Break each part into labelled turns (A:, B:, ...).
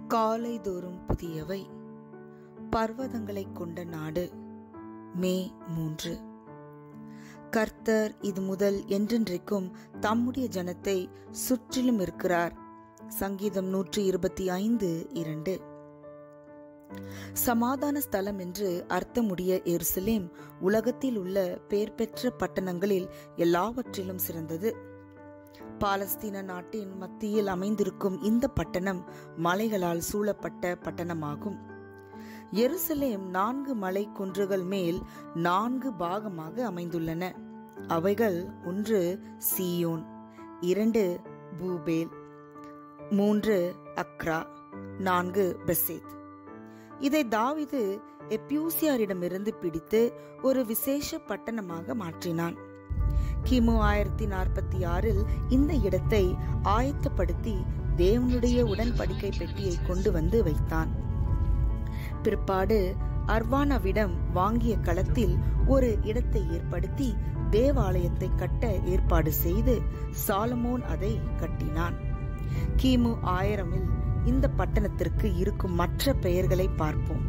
A: காலைதோறும் புதியவை பர்வதங்களைக் கொண்ட நாடு மே மூன்று கர்த்தர் இது முதல் என்றென்றைக்கும் தம்முடைய ஜனத்தை சுற்றிலும் இருக்கிறார் சங்கீதம் நூற்றி இருபத்தி ஐந்து இரண்டு சமாதான ஸ்தலம் என்று அர்த்தமுடைய எருசலேம் உலகத்தில் உள்ள பேர் பெற்ற பட்டணங்களில் எல்லாவற்றிலும் சிறந்தது பாலஸ்தீன நாட்டின் மத்தியில் அமைந்திருக்கும் இந்த பட்டணம் மலைகளால் சூழப்பட்ட பட்டணமாகும் எருசலேம் நான்கு மலை குன்றுகள் மேல் நான்கு பாகமாக அமைந்துள்ளன அவைகள் ஒன்று சீயோன் இரண்டு பூபேல் மூன்று அக்ரா நான்கு பெசேத் இதை தாவிது எப்யூசியாரிடமிருந்து பிடித்து ஒரு விசேஷ பட்டணமாக மாற்றினான் கிமு ஆயிரத்தி நாற்பத்தி ஆறில் இந்த இடத்தை ஆயத்தப்படுத்தி தேவனுடைய உடன்படிக்கை பெட்டியை கொண்டு வந்து வைத்தான் பிற்பாடு அர்வானாவிடம் வாங்கிய களத்தில் ஒரு இடத்தை ஏற்படுத்தி தேவாலயத்தை கட்ட ஏற்பாடு செய்து சாலமோன் அதை கட்டினான் கிமு ஆயிரமில் இந்த பட்டணத்திற்கு இருக்கும் மற்ற பெயர்களை பார்ப்போம்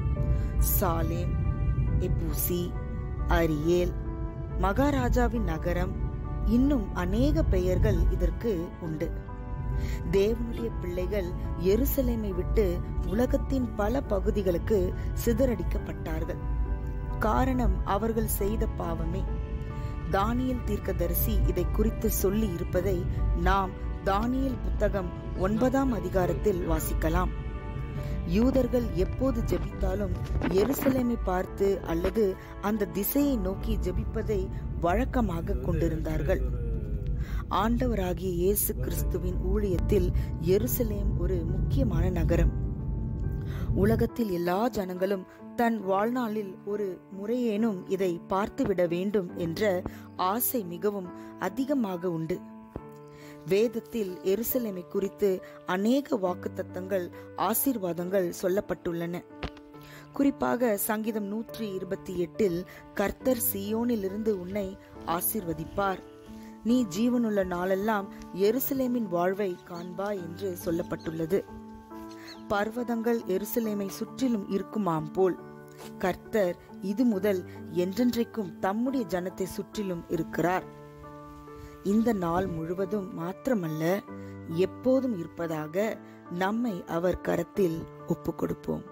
A: சாலேம் எபூசி அரியேல் மகாராஜாவின் நகரம் இன்னும் அநேக பெயர்கள் இதற்கு உண்டு தேவனுடைய பிள்ளைகள் எருசலேமை விட்டு உலகத்தின் பல பகுதிகளுக்கு சிதறடிக்கப்பட்டார்கள் காரணம் அவர்கள் செய்த பாவமே தானியல் தீர்க்கதரிசி இதை குறித்து சொல்லி இருப்பதை நாம் தானியல் புத்தகம் ஒன்பதாம் அதிகாரத்தில் வாசிக்கலாம் யூதர்கள் எப்போது ஜெபித்தாலும் எருசலேமை பார்த்து அல்லது அந்த திசையை நோக்கி ஜெபிப்பதை வழக்கமாக கொண்டிருந்தார்கள் ஆண்டவராகிய இயேசு கிறிஸ்துவின் ஊழியத்தில் எருசலேம் ஒரு முக்கியமான நகரம் உலகத்தில் எல்லா ஜனங்களும் தன் வாழ்நாளில் ஒரு முறையேனும் இதை பார்த்துவிட வேண்டும் என்ற ஆசை மிகவும் அதிகமாக உண்டு வேதத்தில் எருசலேமை குறித்து அநேக வாக்குத்தத்தங்கள் ஆசீர்வாதங்கள் சொல்லப்பட்டுள்ளன குறிப்பாக சங்கீதம் நூற்றி இருபத்தி எட்டில் கர்த்தர் சியோனிலிருந்து உன்னை ஆசீர்வதிப்பார் நீ ஜீவனுள்ள நாளெல்லாம் எருசலேமின் வாழ்வை காண்பா என்று சொல்லப்பட்டுள்ளது பர்வதங்கள் எருசலேமை சுற்றிலும் இருக்குமாம் போல் கர்த்தர் இது முதல் என்றென்றைக்கும் தம்முடைய ஜனத்தை சுற்றிலும் இருக்கிறார் இந்த நாள் முழுவதும் மாத்திரமல்ல எப்போதும் இருப்பதாக நம்மை அவர் கரத்தில் ஒப்பு கொடுப்போம்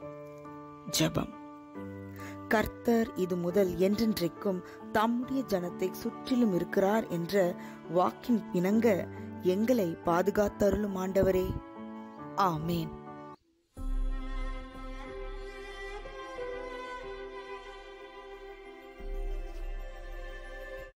A: ஜபம் கர்த்தர் இது முதல் என்றென்றைக்கும் தம்முடைய ஜனத்தை சுற்றிலும் இருக்கிறார் என்ற வாக்கின் இணங்க எங்களை பாதுகாத்தருளும் ஆண்டவரே ஆமேன்